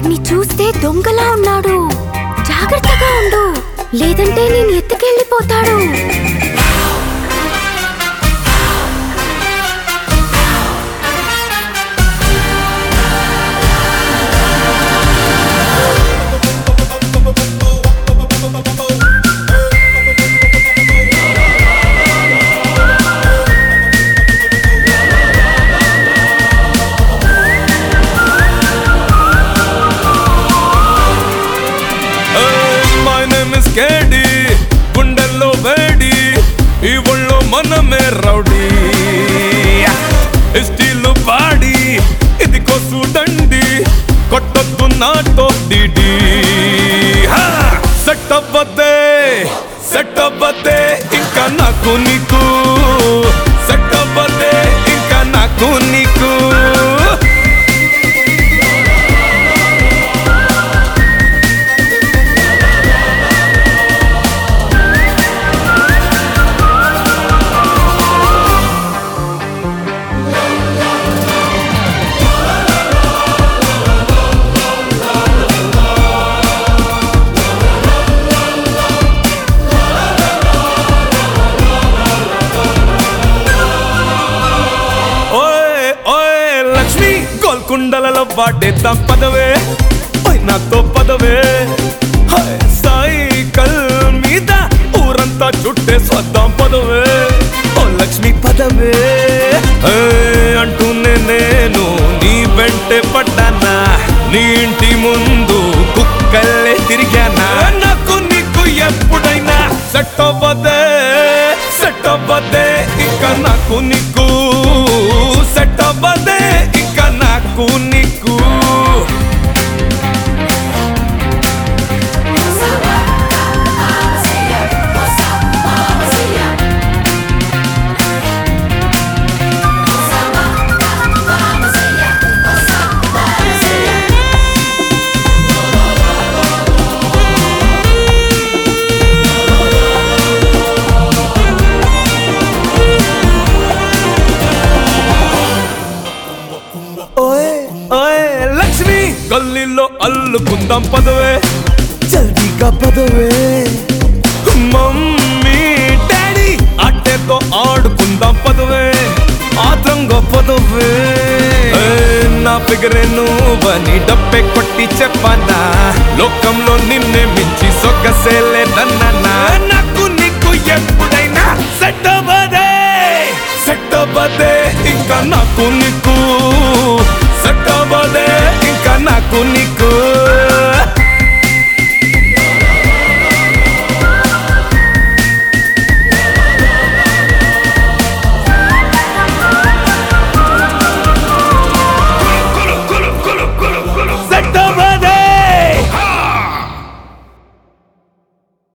వాడిని చూస్తే దొంగలా ఉన్నాడు జాగ్రత్తగా ఉండు లేదంటే నేను ఎత్తుకెళ్ళిపోతాడు మై నేమ్ ఇస్ కేడి గుండెల్లో వేడి ఈ ఒళ్ళో మనమే రౌడీ స్టీల్ బాడీ ఇది కొసు దండి కొట్టొద్దు నాతో డిడి సెట్ అవ్వద్దే సెట్ అవ్వద్దే ఇంకా నాకు నీకు సెట్ అవ్వద్దే ఇంకా నాకు నీకు ఓయ్ ఓయ్ లక్ష్మి గోల్కొండలలో వాడేద్దాం పదవే ఓయ్ నాతో పదవే హాయ్ సైకిల్ మీద ఊరంతా చుట్టే స్వద్దాం పదవే ఓ లక్ష్మి పదవే ఏయ్ అంటూనే నేను నీ వెంటే పడ్డానా నీ ఇంటి ముందు కుక్కల్లే తిరిగానా నాకు నీకు ఎప్పుడైనా సెట్ అవ్వదే సెట్ అవ్వదే ఇంకా నాకు నీకు సెట్ అవ్వదే ఇంకా నాకు నీకు ఓయ్ ఓయ్ లక్ష్మి గల్లీలో అల్లుకుందాం పదవే జల్దీగా పదవే మమ్మీ డాడీ అట్టేతో ఆడుకుందాం పదవే ఆత్రంగా పదవే ఏయ్, నా ఫిగరే నువ్వని డబ్బే కొట్టి చెప్పనా లోకంలో నిన్నే మించి సొగ్గసేలే నన్నా నాకు నీకు ఎప్పుడైనా సెట్ అవ్వదే సెట్ అవ్వదే ఇంకా నాకు నీకు సెట్ అవ్వదే ఇంకా నాకు నీకు